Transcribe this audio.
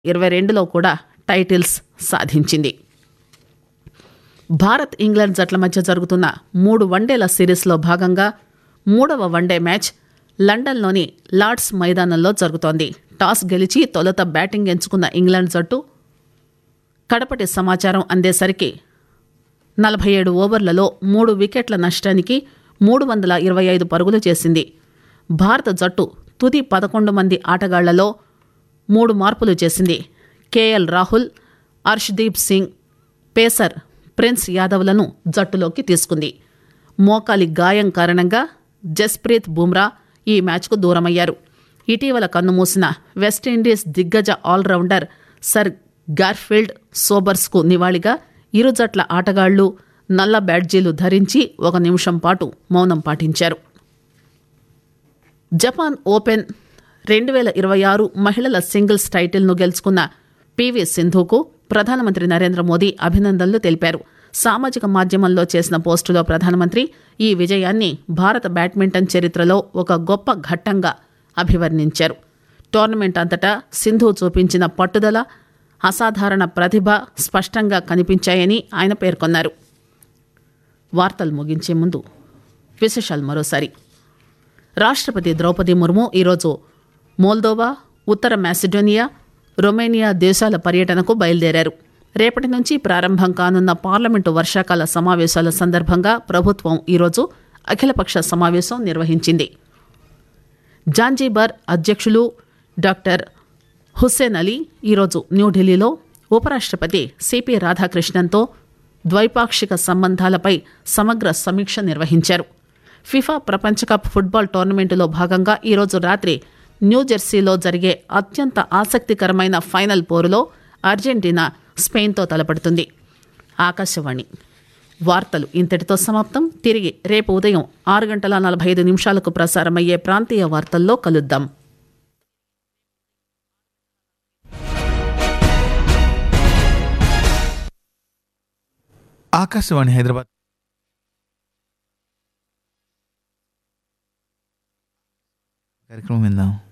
ఇరవై రెండులో కూడా టైటిల్స్ సాధించింది భారత్ ఇంగ్లాండ్ జట్ల మధ్య జరుగుతున్న మూడు వన్డేల సిరీస్లో భాగంగా మూడవ వన్డే మ్యాచ్ లండన్లోని లార్డ్స్ మైదానంలో జరుగుతోంది టాస్ గెలిచి తొలుత బ్యాటింగ్ ఎంచుకున్న ఇంగ్లాండ్ జట్టు కడపటి సమాచారం అందేసరికి నలభై ఏడు ఓవర్లలో మూడు వికెట్ల నష్టానికి మూడు వందల ఇరవై ఐదు పరుగులు చేసింది భారత జట్టు తుది పదకొండు మంది ఆటగాళ్లలో మూడు మార్పులు చేసింది కేఎల్ రాహుల్ అర్ష్దీప్ సింగ్ పేసర్ ప్రిన్స్ యాదవ్లను జట్టులోకి తీసుకుంది మోకాలి గాయం కారణంగా జస్ప్రీత్ బుమ్రా ఈ మ్యాచ్కు దూరమయ్యారు ఇటీవల కన్నుమూసిన వెస్టిండీస్ దిగ్గజ ఆల్రౌండర్ సర్ గార్ఫీల్డ్ సోబర్స్కు నివాళిగా ఇరు జట్ల ఆటగాళ్లు నల్ల బ్యాడ్జీలు ధరించి ఒక నిమిషం పాటు మౌనం పాటించారు జపాన్ ఓపెన్ రెండు వేల ఇరవై ఆరు మహిళల సింగిల్స్ టైటిల్ను గెలుచుకున్న పివి సింధుకు ప్రధానమంత్రి నరేంద్ర మోదీ అభినందనలు తెలిపారు సామాజిక మాధ్యమంలో చేసిన పోస్టులో ప్రధానమంత్రి ఈ విజయాన్ని భారత బ్యాడ్మింటన్ చరిత్రలో ఒక గొప్ప ఘట్టంగా అభివర్ణించారు టోర్నమెంట్ అంతటా సింధు చూపించిన పట్టుదల అసాధారణ ప్రతిభ స్పష్టంగా కనిపించాయని ఆయన పేర్కొన్నారు వార్తలు ముగించే ముందు విశేషాలు మరోసారి రాష్ట్రపతి ద్రౌపది ముర్ము ఈరోజు మోల్దోవా ఉత్తర మాసిడోనియా రొమేనియా దేశాల పర్యటనకు బయలుదేరారు రేపటి నుంచి ప్రారంభం కానున్న పార్లమెంటు వర్షాకాల సమావేశాల సందర్భంగా ప్రభుత్వం ఈరోజు అఖిలపక్ష సమావేశం నిర్వహించింది జాంజీబార్ అధ్యక్షులు డాక్టర్ హుస్సేన్ అలీ ఈరోజు న్యూఢిల్లీలో ఉపరాష్ట్రపతి సిపి రాధాకృష్ణన్తో ద్వైపాక్షిక సంబంధాలపై సమగ్ర సమీక్ష నిర్వహించారు ఫిఫా ప్రపంచ కప్ ఫుట్బాల్ టోర్నమెంటులో భాగంగా ఈరోజు రాత్రి న్యూజెర్సీలో జరిగే అత్యంత ఆసక్తికరమైన ఫైనల్ పోరులో అర్జెంటీనా స్పెయిన్తో తలపడుతుంది ఆకాశవాణి వార్తలు ఇంతటితో సమాప్తం తిరిగి రేపు ఉదయం ఆరు గంటల నలభై ఐదు నిమిషాలకు ప్రసారమయ్యే ప్రాంతీయ వార్తల్లో కలుద్దాం ఆకాశవాణి హైదరాబాద్ కార్యక్రమం విందాం